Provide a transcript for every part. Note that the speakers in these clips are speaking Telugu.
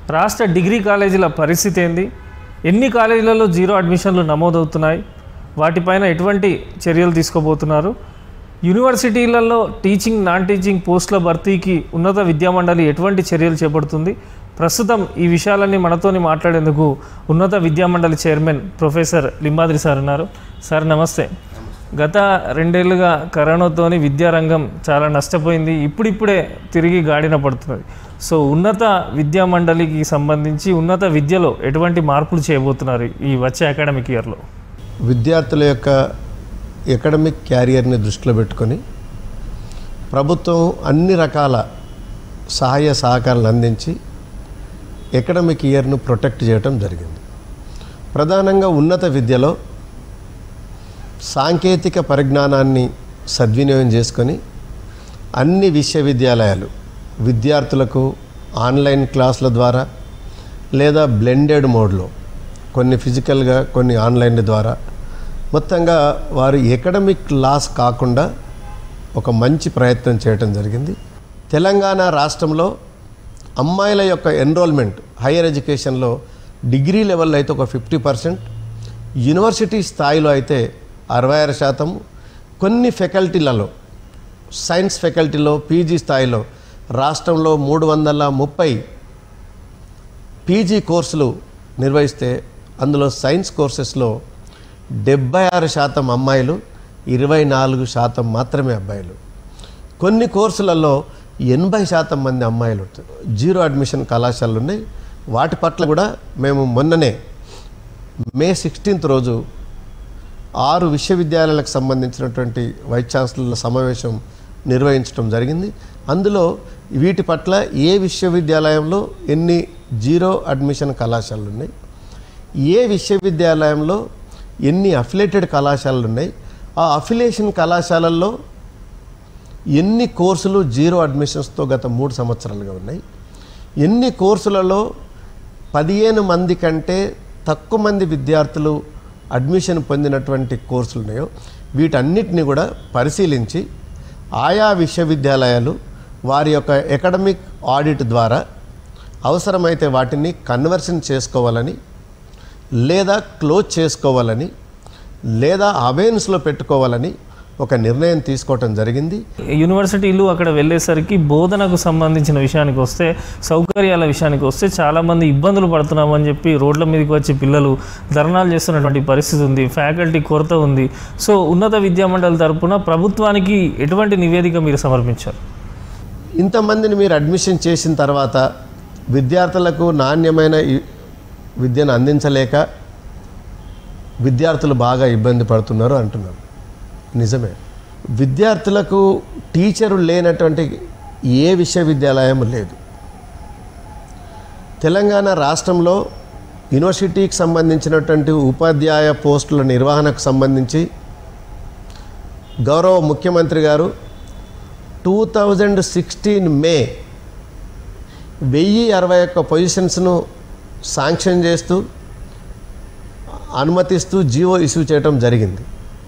రాష్ట్ర డిగ్రీ కాలేజీల పరిస్థితి ఏంది ఎన్ని కాలేజీలలో జీరో అడ్మిషన్లు నమోదవుతున్నాయి వాటిపైన ఎటువంటి చర్యలు తీసుకోబోతున్నారు యూనివర్సిటీలలో టీచింగ్ నాన్ టీచింగ్ పోస్టుల భర్తీకి ఉన్నత విద్యామండలి ఎటువంటి చర్యలు చేపడుతుంది ప్రస్తుతం ఈ విషయాలన్నీ మనతోని మాట్లాడేందుకు ఉన్నత విద్యామండలి చైర్మన్ ప్రొఫెసర్ లింబాద్రి సార్ ఉన్నారు సార్ నమస్తే గత రెండేళ్లుగా కరోనాతోని విద్యారంగం చాలా నష్టపోయింది ఇప్పుడిప్పుడే తిరిగి గాడిన పడుతున్నది సో ఉన్నత విద్యా మండలికి సంబంధించి ఉన్నత విద్యలో ఎటువంటి మార్పులు చేయబోతున్నారు ఈ వచ్చే అకాడమిక్ ఇయర్లో విద్యార్థుల యొక్క ఎకడమిక్ క్యారియర్ని దృష్టిలో పెట్టుకొని ప్రభుత్వం అన్ని రకాల సహాయ సహకారాలు అందించి ఎకడమిక్ ఇయర్ను ప్రొటెక్ట్ చేయడం జరిగింది ప్రధానంగా ఉన్నత విద్యలో సాంకేతిక పరిజ్ఞానాన్ని సద్వినియోగం చేసుకొని అన్ని విశ్వవిద్యాలయాలు విద్యార్థులకు ఆన్లైన్ క్లాసుల ద్వారా లేదా బ్లెండెడ్ మోడ్లో కొన్ని ఫిజికల్గా కొన్ని ఆన్లైన్ ద్వారా మొత్తంగా వారు ఎకడమిక్ లాస్ కాకుండా ఒక మంచి ప్రయత్నం చేయటం జరిగింది తెలంగాణ రాష్ట్రంలో అమ్మాయిల యొక్క ఎన్రోల్మెంట్ హైయర్ ఎడ్యుకేషన్లో డిగ్రీ లెవెల్లో అయితే ఒక ఫిఫ్టీ పర్సెంట్ యూనివర్సిటీ స్థాయిలో అయితే అరవై ఆరు శాతం కొన్ని ఫెకల్టీలలో సైన్స్ ఫెకల్టీలో పీజీ స్థాయిలో రాష్ట్రంలో మూడు వందల ముప్పై పీజీ కోర్సులు నిర్వహిస్తే అందులో సైన్స్ కోర్సెస్లో డెబ్బై ఆరు శాతం అమ్మాయిలు ఇరవై నాలుగు శాతం మాత్రమే అబ్బాయిలు కొన్ని కోర్సులలో ఎనభై శాతం మంది అమ్మాయిలు ఉంటారు. జీరో అడ్మిషన్ కళాశాలలు ఉన్నాయి వాటి పట్ల కూడా మేము మొన్ననే మే సిక్స్టీన్త్ రోజు ఆరు విశ్వవిద్యాలయాలకు సంబంధించినటువంటి వైస్ ఛాన్సలర్ల సమావేశం నిర్వహించడం జరిగింది అందులో వీటి పట్ల ఏ విశ్వవిద్యాలయంలో ఎన్ని జీరో అడ్మిషన్ కళాశాలలు ఉన్నాయి ఏ విశ్వవిద్యాలయంలో ఎన్ని అఫిలేటెడ్ కళాశాలలు ఉన్నాయి ఆ అఫిలియేషన్ కళాశాలల్లో ఎన్ని కోర్సులు జీరో అడ్మిషన్స్తో గత మూడు సంవత్సరాలుగా ఉన్నాయి ఎన్ని కోర్సులలో పదిహేను మంది కంటే తక్కువ మంది విద్యార్థులు అడ్మిషన్ పొందినటువంటి కోర్సులు ఉన్నాయో వీటన్నిటిని కూడా పరిశీలించి ఆయా విశ్వవిద్యాలయాలు వారి యొక్క ఎకడమిక్ ఆడిట్ ద్వారా అవసరమైతే వాటిని కన్వర్షన్ చేసుకోవాలని లేదా క్లోజ్ చేసుకోవాలని లేదా అవేన్స్లో పెట్టుకోవాలని ఒక నిర్ణయం తీసుకోవటం జరిగింది యూనివర్సిటీలు అక్కడ వెళ్ళేసరికి బోధనకు సంబంధించిన విషయానికి వస్తే సౌకర్యాల విషయానికి వస్తే చాలామంది ఇబ్బందులు పడుతున్నామని చెప్పి రోడ్ల మీదకి వచ్చి పిల్లలు ధర్నాలు చేస్తున్నటువంటి పరిస్థితి ఉంది ఫ్యాకల్టీ కొరత ఉంది సో ఉన్నత విద్యామండలి తరపున ప్రభుత్వానికి ఎటువంటి నివేదిక మీరు సమర్పించారు ఇంతమందిని మీరు అడ్మిషన్ చేసిన తర్వాత విద్యార్థులకు నాణ్యమైన ఈ- విద్యను అందించలేక విద్యార్థులు బాగా ఇబ్బంది పడుతున్నారు అంటున్నారు నిజమే విద్యార్థులకు టీచరు లేనటువంటి ఏ విశ్వవిద్యాలయం లేదు తెలంగాణ రాష్ట్రంలో యూనివర్సిటీకి సంబంధించినటువంటి ఉపాధ్యాయ పోస్టుల నిర్వహణకు సంబంధించి గౌరవ ముఖ్యమంత్రి గారు టూ థౌజండ్ సిక్స్టీన్ మే వెయ్యి అరవై ఒక్క పొజిషన్స్ను శాంక్షన్ చేస్తూ అనుమతిస్తూ జీవో ఇష్యూ చేయటం జరిగింది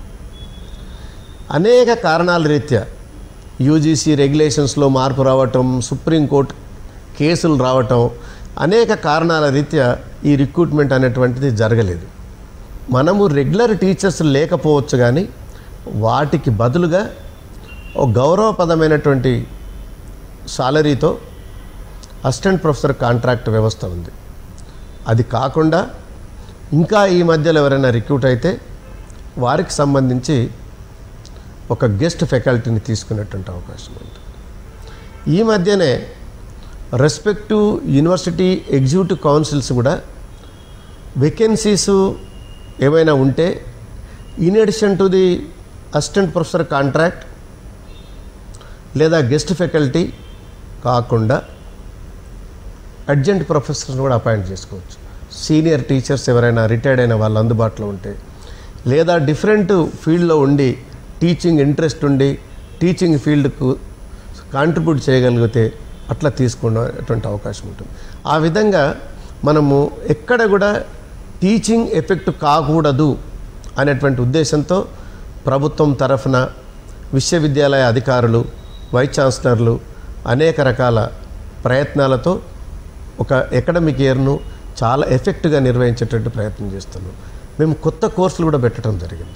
అనేక కారణాల రీత్యా యూజీసీ రెగ్యులేషన్స్లో మార్పు రావటం సుప్రీంకోర్టు కేసులు రావటం అనేక కారణాల రీత్యా ఈ రిక్రూట్మెంట్ అనేటువంటిది జరగలేదు మనము రెగ్యులర్ టీచర్స్ లేకపోవచ్చు కానీ వాటికి బదులుగా ఒక గౌరవపదమైనటువంటి సాలరీతో అసిస్టెంట్ ప్రొఫెసర్ కాంట్రాక్ట్ వ్యవస్థ ఉంది అది కాకుండా ఇంకా ఈ మధ్యలో ఎవరైనా రిక్రూట్ అయితే వారికి సంబంధించి ఒక గెస్ట్ ఫ్యాకల్టీని తీసుకునేటువంటి అవకాశం ఉంటుంది ఈ మధ్యనే రెస్పెక్టివ్ యూనివర్సిటీ ఎగ్జిక్యూటివ్ కౌన్సిల్స్ కూడా వేకెన్సీస్ ఏమైనా ఉంటే in addition to the assistant professor contract లేదా గెస్ట్ ఫ్యాకల్టీ కాకుండా అడ్జెంట్ ప్రొఫెసర్స్ కూడా అపాయింట్ చేసుకోవచ్చు సీనియర్ టీచర్స్ ఎవరైనా రిటైర్డ్ అయిన వాళ్ళు అందుబాటులో ఉంటే లేదా డిఫరెంట్ ఫీల్డ్లో ఉండి టీచింగ్ ఇంట్రెస్ట్ ఉండి టీచింగ్ ఫీల్డ్కు కాంట్రిబ్యూట్ చేయగలిగితే అట్లా తీసుకునేటువంటి అవకాశం ఉంటుంది ఆ విధంగా మనము ఎక్కడ కూడా టీచింగ్ ఎఫెక్ట్ కాకూడదు అనేటువంటి ఉద్దేశంతో ప్రభుత్వం తరఫున విశ్వవిద్యాలయ అధికారులు వైస్ ఛాన్సలర్లు అనేక రకాల ప్రయత్నాలతో ఒక అకాడమిక్ ఇయర్ను చాలా ఎఫెక్ట్గా నిర్వహించేటట్టు ప్రయత్నం చేస్తున్నాం మేము కొత్త కోర్సులు కూడా పెట్టడం జరిగింది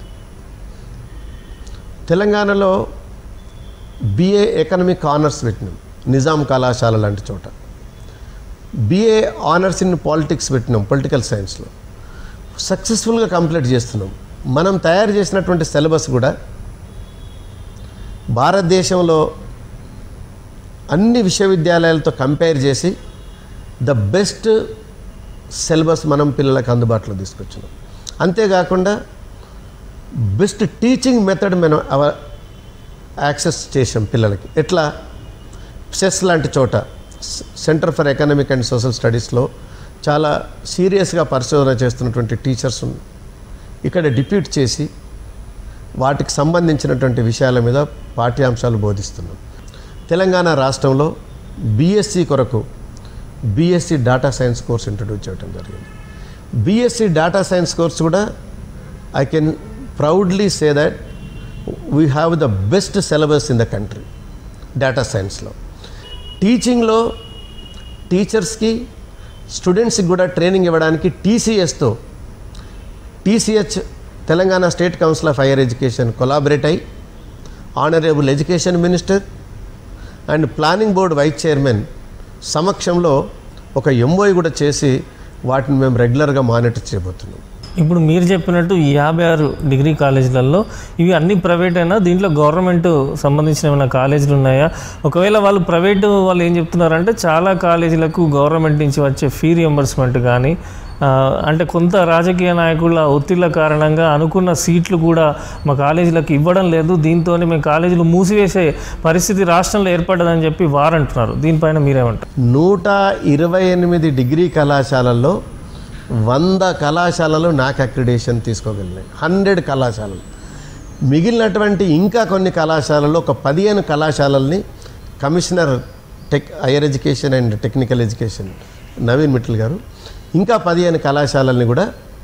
తెలంగాణలో బిఏ ఎకనమిక్ ఆనర్స్ పెట్టినాం నిజాం కళాశాల లాంటి చోట బిఏ ఆనర్స్ ఇన్ పాలిటిక్స్ పెట్టినాం పొలిటికల్ సైన్స్లో సక్సెస్ఫుల్గా కంప్లీట్ చేస్తున్నాం మనం తయారు చేసినటువంటి సిలబస్ కూడా భారతదేశంలో అన్ని విశ్వవిద్యాలయాలతో కంపేర్ చేసి ద బెస్ట్ సిలబస్ మనం పిల్లలకు అందుబాటులో తీసుకొచ్చినాం అంతేకాకుండా బెస్ట్ టీచింగ్ మెథడ్ మనం అవ- యాక్సెస్ చేసాం పిల్లలకి ఎట్లా సెస్ లాంటి చోట centre for economic and social స్టడీస్లో చాలా సీరియస్గా పరిశోధన చేస్తున్నటువంటి టీచర్స్ ఉన్నారు. ఇక్కడ డిప్యూట్ చేసి వాటికి సంబంధించినటువంటి విషయాల మీద పాఠ్యాంశాలు బోధిస్తున్నాం తెలంగాణ రాష్ట్రంలో బీఎస్సీ కొరకు BSc data science course introduce చేయడం జరిగింది బీఎస్సీ డేటా సైన్స్ కోర్స్ కూడా I can proudly say that we have the best syllabus in the country data సైన్స్లో టీచింగ్లో టీచర్స్కి స్టూడెంట్స్కి కూడా ట్రైనింగ్ ఇవ్వడానికి టీసీఎస్తో TCH Telangana state council of higher education collaborate అయి honourable education minister and planning board vice chairman సమక్షంలో ఒక ఎంఓఐ కూడా చేసి వాటిని మేము రెగ్యులర్గా మానిటర్ చేయబోతున్నాం ఇప్పుడు మీరు చెప్పినట్టు ఈ యాభై ఆరు డిగ్రీ కాలేజీలలో ఇవి అన్ని ప్రైవేట్ అయినా దీంట్లో గవర్నమెంట్ సంబంధించిన ఏమైనా కాలేజీలు ఉన్నాయా ఒకవేళ వాళ్ళు ప్రైవేటు వాళ్ళు ఏం చెప్తున్నారంటే చాలా కాలేజీలకు గవర్నమెంట్ నుంచి వచ్చే ఫీ రియంబర్స్మెంట్ కానీ ఆ, అంటే కొంత రాజకీయ నాయకుల ఒత్తిళ్ల కారణంగా అనుకున్న సీట్లు కూడా మా కాలేజీలకు ఇవ్వడం లేదు దీంతో మేము కాలేజీలు మూసివేసే పరిస్థితి రాష్ట్రంలో ఏర్పడ్డదని చెప్పి వారు అంటున్నారు దీనిపైన మీరేమంటారు నూట ఇరవై ఎనిమిది డిగ్రీ కళాశాలల్లో వంద కళాశాలలు నాక్ అక్రిడేషన్ తీసుకోగలిగినాయి హండ్రెడ్ కళాశాలలు మిగిలినటువంటి ఇంకా కొన్ని కళాశాలల్లో ఒక పదిహేను కళాశాలల్ని commissioner tech higher education and technical education Naveen Mittal garu ఇంకా పదిహేను కళాశాలల్ని కూడా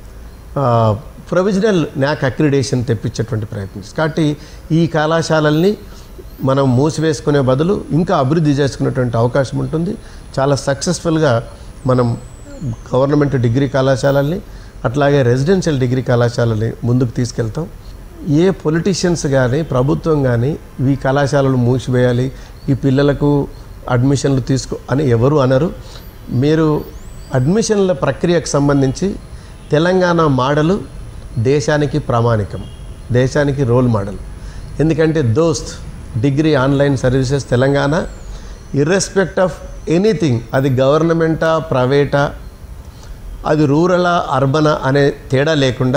ప్రొవిజనల్ న్యాక్ అక్రిడేషన్ తెప్పించేటువంటి ప్రయత్నం చేస్తాం. కాబట్టి ఈ కళాశాలల్ని మనం మూసివేసుకునే బదులు ఇంకా అభివృద్ధి చేసుకునేటువంటి అవకాశం ఉంటుంది చాలా సక్సెస్ఫుల్గా మనం గవర్నమెంట్ డిగ్రీ కళాశాలల్ని అట్లాగే రెసిడెన్షియల్ డిగ్రీ కళాశాలని ముందుకు తీసుకెళ్తాం ఏ పొలిటీషియన్స్ కానీ ప్రభుత్వం కానీ ఈ కళాశాలలు మూసివేయాలి ఈ పిల్లలకు అడ్మిషన్లు తీసుకో అని ఎవరు అనరు మీరు అడ్మిషన్ల ప్రక్రియకు సంబంధించి తెలంగాణ మోడలు దేశానికి ప్రామాణికం దేశానికి రోల్ మోడల్ ఎందుకంటే DOST degree online services Telangana irrespective of anything అది గవర్నమెంటా ప్రైవేటా అది రూరలా అర్బనా అనే తేడా లేకుండా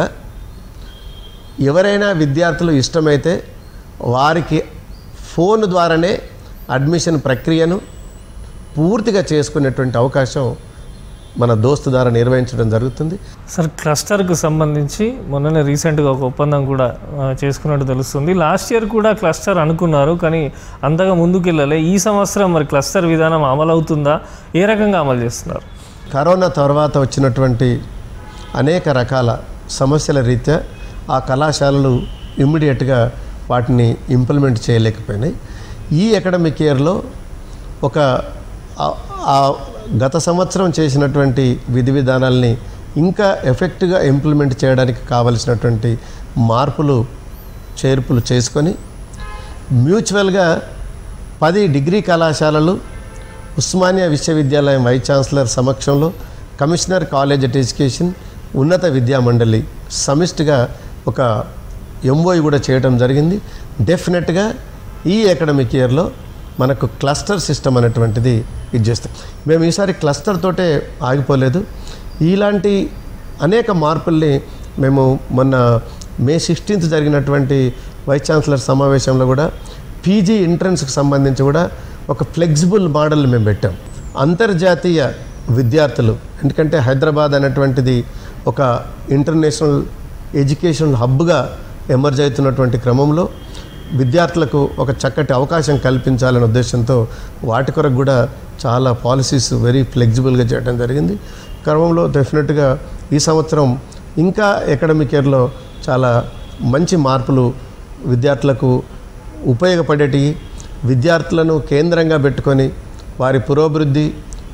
ఎవరైనా విద్యార్థులు ఇష్టమైతే వారికి ఫోన్ ద్వారానే అడ్మిషన్ ప్రక్రియను పూర్తిగా చేసుకునేటువంటి అవకాశం మన దోస్తు ద్వారా నిర్వహించడం జరుగుతుంది సార్ క్లస్టర్కు సంబంధించి మొన్ననే రీసెంట్గా ఒక ఒప్పందం కూడా ఆ, చేసుకున్నట్టు తెలుస్తుంది లాస్ట్ ఇయర్ కూడా క్లస్టర్ అనుకున్నారు కానీ అంతగా ముందుకెళ్ళలే ఈ సంవత్సరం మరి క్లస్టర్ విధానం అమలవుతుందా ఏ రకంగా అమలు చేస్తున్నారు కరోనా తర్వాత వచ్చినటువంటి అనేక రకాల సమస్యల రీత్యా ఆ కళాశాలలు ఇమ్మీడియట్గా వాటిని ఇంప్లిమెంట్ చేయలేకపోయినాయి ఈ అకాడమిక్ ఇయర్లో ఒక ఆ- ఆ గత సంవత్సరం చేసినటువంటి విధి విధానాల్ని ఇంకా ఎఫెక్ట్గా ఇంప్లిమెంట్ చేయడానికి కావలసినటువంటి మార్పులు చేర్పులు చేసుకొని మ్యూచువల్గా పది డిగ్రీ కళాశాలలు ఉస్మానియా విశ్వవిద్యాలయం వైస్ ఛాన్సలర్ సమక్షంలో కమిషనర్ కాలేజ్ ఆఫ్ ఎడ్యుకేషన్ ఉన్నత విద్యా మండలి సమిష్టిగా ఒక ఎంఓఈ కూడా చేయడం జరిగింది డెఫినెట్గా ఈ అకాడమిక్ ఇయర్లో మనకు క్లస్టర్ సిస్టమ్ అనేటువంటిది ఇది చేస్తాం మేము ఈసారి క్లస్టర్ తోటే ఆగిపోలేదు ఇలాంటి అనేక మార్పుల్ని మేము మొన్న మే సిక్స్టీన్త్ జరిగినటువంటి వైస్ ఛాన్సలర్ సమావేశంలో కూడా పీజీ ఎంట్రన్స్కి సంబంధించి కూడా ఒక ఫ్లెక్సిబుల్ మోడల్ మేము పెట్టాం అంతర్జాతీయ విద్యార్థులు ఎందుకంటే హైదరాబాద్ అనేటువంటిది ఒక ఇంటర్నేషనల్ ఎడ్యుకేషనల్ హబ్గా ఎమర్జ్ అవుతున్నటువంటి క్రమంలో విద్యార్థులకు ఒక చక్కటి అవకాశం కల్పించాలనే ఉద్దేశంతో వాటి కొరకు కూడా చాలా పాలసీస్ వెరీ ఫ్లెక్సిబుల్గా చేయడం జరిగింది క్రమంలో డెఫినెట్గా ఈ సంవత్సరం ఇంకా అకాడమిక్ ఇయర్లో చాలా మంచి మార్పులు విద్యార్థులకు ఉపయోగపడేటివి విద్యార్థులను కేంద్రంగా పెట్టుకొని వారి పురోభివృద్ధి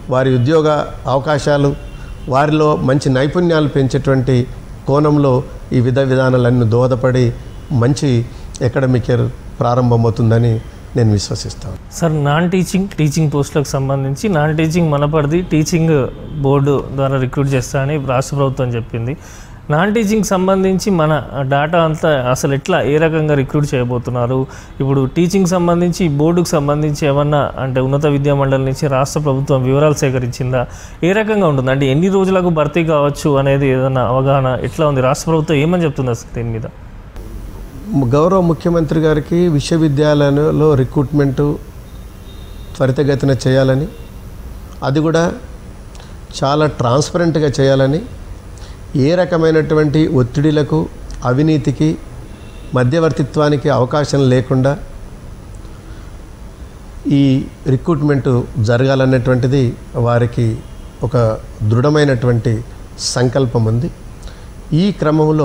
వారి ఉద్యోగ అవకాశాలు వారిలో మంచి నైపుణ్యాలు పెంచేటువంటి కోణంలో ఈ విధ విధానాలన్నీ దోహదపడి మంచి అకాడమిక్ ఇయర్ ప్రారంభమవుతుందని నేను విశ్వసిస్తాను సార్ నాన్ టీచింగ్ టీచింగ్ పోస్టులకు సంబంధించి నాన్ టీచింగ్ మనపడిది టీచింగ్ బోర్డు ద్వారా రిక్రూట్ చేస్తా అని రాష్ట్ర ప్రభుత్వం చెప్పింది నాన్ టీచింగ్ సంబంధించి మన డేటా అంతా అసలు ఎట్లా ఏ రకంగా రిక్రూట్ చేయబోతున్నారు ఇప్పుడు టీచింగ్ సంబంధించి బోర్డుకు సంబంధించి ఏమన్నా అంటే ఉన్నత విద్యా మండలి నుంచి రాష్ట్ర ప్రభుత్వం వివరాలు సేకరించిందా ఏ రకంగా ఉంటుంది అంటే ఎన్ని రోజులకు భర్తీ కావచ్చు అనేది ఏదైనా అవగాహన ఎట్లా ఉంది రాష్ట్ర ప్రభుత్వం ఏమని చెప్తుంది అసలు దీని మీద గౌరవ ముఖ్యమంత్రి గారికి విశ్వవిద్యాలయంలో రిక్రూట్మెంటు త్వరితగతిన చేయాలని అది కూడా చాలా ట్రాన్స్పరెంట్గా చేయాలని ఏ రకమైనటువంటి ఒత్తిడిలకు అవినీతికి మధ్యవర్తిత్వానికి అవకాశం లేకుండా ఈ రిక్రూట్మెంట్ జరగాలన్నటువంటిది వారికి ఒక దృఢమైనటువంటి సంకల్పం ఉంది ఈ క్రమంలో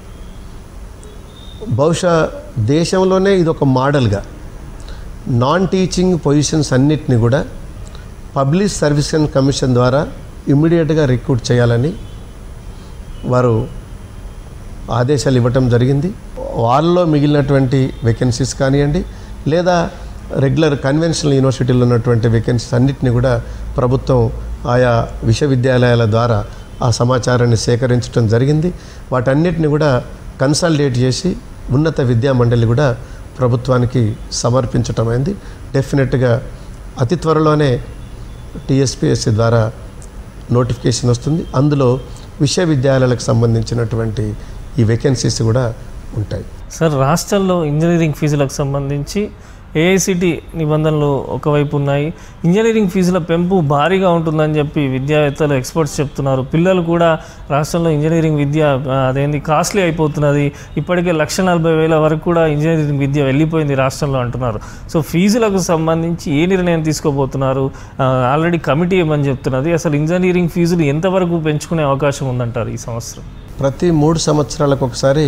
బహుశా దేశంలోనే ఇది ఒక మోడల్గా నాన్ టీచింగ్ పొజిషన్స్ అన్నిటిని కూడా పబ్లిక్ సర్వీస్ అండ్ కమిషన్ ద్వారా ఇమ్మీడియట్గా రిక్రూట్ చేయాలని వారు ఆదేశాలు ఇవ్వటం జరిగింది వాళ్ళలో మిగిలినటువంటి వేకెన్సీస్ కానివ్వండి లేదా రెగ్యులర్ కన్వెన్షనల్ యూనివర్సిటీలో ఉన్నటువంటి వేకెన్సీస్ అన్నిటిని కూడా ప్రభుత్వం ఆయా విశ్వవిద్యాలయాల ద్వారా ఆ సమాచారాన్ని సేకరించడం జరిగింది వాటన్నిటిని కూడా కన్సల్టేట్ చేసి ఉన్నత విద్యా మండలి కూడా ప్రభుత్వానికి సమర్పించటం అయింది డెఫినెట్గా అతి త్వరలోనే టీఎస్పిఎస్సి ద్వారా నోటిఫికేషన్ వస్తుంది అందులో విశ్వవిద్యాలయాలకు సంబంధించినటువంటి ఈ వేకెన్సీస్ కూడా ఉంటాయి సార్ రాష్ట్రంలో ఇంజనీరింగ్ ఫీజులకు సంబంధించి ఏఐసిటి నిబంధనలు ఒకవైపు ఉన్నాయి ఇంజనీరింగ్ ఫీజుల పెంపు భారీగా ఉంటుందని చెప్పి విద్యావేత్తలు ఎక్స్పర్ట్స్ చెప్తున్నారు పిల్లలు కూడా రాష్ట్రంలో ఇంజనీరింగ్ విద్య ఆ, అదేంది కాస్ట్లీ అయిపోతున్నది ఇప్పటికే లక్ష నలభై వేల వరకు కూడా ఇంజనీరింగ్ విద్య వెళ్ళిపోయింది రాష్ట్రంలో అంటున్నారు సో ఫీజులకు సంబంధించి ఏ నిర్ణయం తీసుకోబోతున్నారు ఆ, ఆల్రెడీ కమిటీ ఏమని చెప్తున్నది అసలు ఇంజనీరింగ్ ఫీజులు ఎంతవరకు పెంచుకునే అవకాశం ఉందంటారు ఈ సంవత్సరం ప్రతి మూడు సంవత్సరాలకు ఒకసారి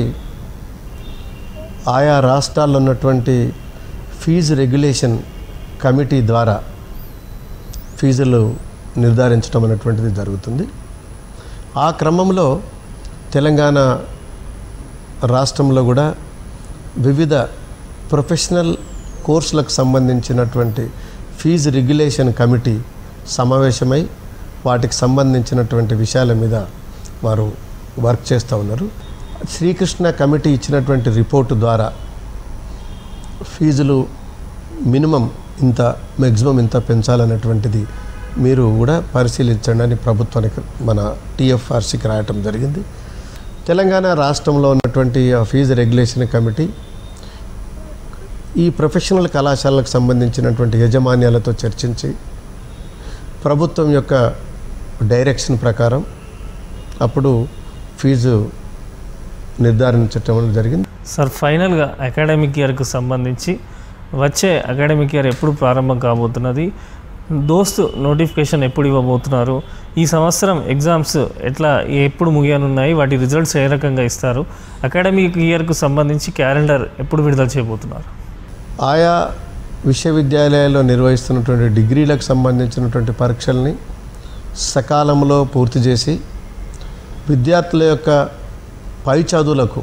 ఆయా రాష్ట్రాల్లో ఉన్నటువంటి ఫీజు రెగ్యులేషన్ కమిటీ ద్వారా ఫీజులు నిర్ధారించడం అనేటువంటిది జరుగుతుంది ఆ క్రమంలో తెలంగాణ రాష్ట్రంలో కూడా వివిధ ప్రొఫెషనల్ కోర్సులకు సంబంధించినటువంటి ఫీజు రెగ్యులేషన్ కమిటీ సమావేశమై వాటికి సంబంధించినటువంటి విషయాల మీద వారు వర్క్ చేస్తూ ఉన్నారు శ్రీకృష్ణ కమిటీ ఇచ్చినటువంటి రిపోర్టు ద్వారా ఫీజులు మినిమం ఇంత మ్యాక్సిమం ఇంత పెంచాలన్నటువంటిది మీరు కూడా పరిశీలించండి అని ప్రభుత్వానికి మన టీఎఫ్ఆర్సీకి రాయటం జరిగింది తెలంగాణ రాష్ట్రంలో ఉన్నటువంటి ఆ ఫీజు రెగ్యులేషన్ కమిటీ ఈ ప్రొఫెషనల్ కళాశాలకు సంబంధించినటువంటి యాజమాన్యాలతో చర్చించి ప్రభుత్వం యొక్క డైరెక్షన్ ప్రకారం అప్పుడు ఫీజు నిర్ధారించటం జరిగింది సార్ ఫైనల్గా అకాడమిక్ ఇయర్కు సంబంధించి వచ్చే అకాడమిక్ ఇయర్ ఎప్పుడు ప్రారంభం కాబోతున్నది దోస్తు నోటిఫికేషన్ ఎప్పుడు ఇవ్వబోతున్నారు ఈ సంవత్సరం ఎగ్జామ్స్ ఎట్లా ఎప్పుడు ముగియనున్నాయి వాటి రిజల్ట్స్ ఏ రకంగా ఇస్తారు అకాడమిక్ ఇయర్కు సంబంధించి క్యాలెండర్ ఎప్పుడు విడుదల చేయబోతున్నారు ఆయా విశ్వవిద్యాలయాల్లో నిర్వహిస్తున్నటువంటి డిగ్రీలకు సంబంధించినటువంటి పరీక్షల్ని సకాలంలో పూర్తి చేసి విద్యార్థుల యొక్క పై చదువులకు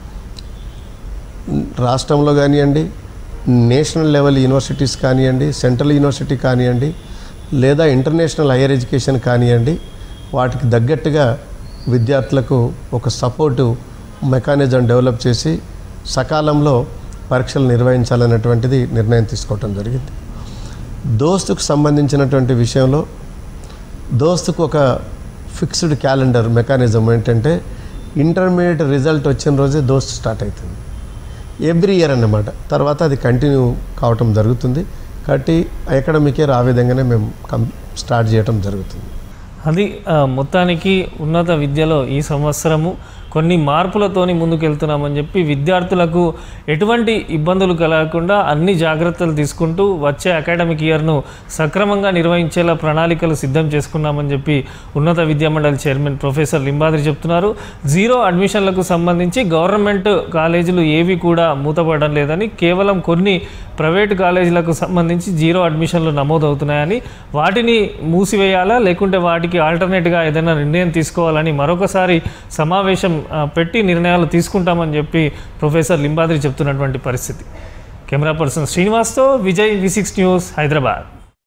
రాష్ట్రంలో కానివ్వండి నేషనల్ లెవెల్ యూనివర్సిటీస్ కానివ్వండి సెంట్రల్ యూనివర్సిటీ కానివ్వండి లేదా ఇంటర్నేషనల్ హైయర్ ఎడ్యుకేషన్ కానివ్వండి వాటికి తగ్గట్టుగా విద్యార్థులకు ఒక సపోర్టు మెకానిజం డెవలప్ చేసి సకాలంలో పరీక్షలు నిర్వహించాలన్నటువంటిది నిర్ణయం తీసుకోవటం జరిగింది దోస్తుకు సంబంధించినటువంటి విషయంలో దోస్తుకు ఒక ఫిక్స్డ్ క్యాలెండర్ మెకానిజం ఏంటంటే ఇంటర్మీడియట్ రిజల్ట్ వచ్చిన రోజే దోస్తు స్టార్ట్ అవుతుంది ఎవ్రీ ఇయర్ అన్నమాట తర్వాత అది కంటిన్యూ కావటం జరుగుతుంది కాబట్టి అకాడమిక్ ఇయర్ ఆ విధంగానే మేము కం స్టార్ట్ చేయటం జరుగుతుంది అది ఆ, మొత్తానికి ఉన్నత విద్యలో ఈ సంవత్సరము కొన్ని మార్పులతోని ముందుకెళ్తున్నామని చెప్పి విద్యార్థులకు ఎటువంటి ఇబ్బందులు కలగకుండా అన్ని జాగ్రత్తలు తీసుకుంటూ వచ్చే అకాడమిక్ ఇయర్ను సక్రమంగా నిర్వహించేలా ప్రణాళికలు సిద్ధం చేసుకున్నామని చెప్పి ఉన్నత విద్యామండలి చైర్మన్ ప్రొఫెసర్ లింబాద్రి చెప్తున్నారు జీరో అడ్మిషన్లకు సంబంధించి గవర్నమెంట్ కాలేజీలు ఏవి కూడా మూతపడడం లేదని కేవలం కొన్ని ప్రైవేట్ కాలేజీలకు సంబంధించి జీరో అడ్మిషన్లు నమోదవుతున్నాయని వాటిని మూసివేయాలా లేకుంటే వాటికి ఆల్టర్నేట్గా ఏదైనా నిర్ణయం తీసుకోవాలని మరొకసారి సమావేశం ఆ, పెట్టి నిర్ణయాలు తీసుకుంటామని చెప్పి ప్రొఫెసర్ లింబాద్రి చెప్తున్నటువంటి పరిస్థితి కెమెరా పర్సన్ శ్రీనివాస్తో Vijay V six news Hyderabad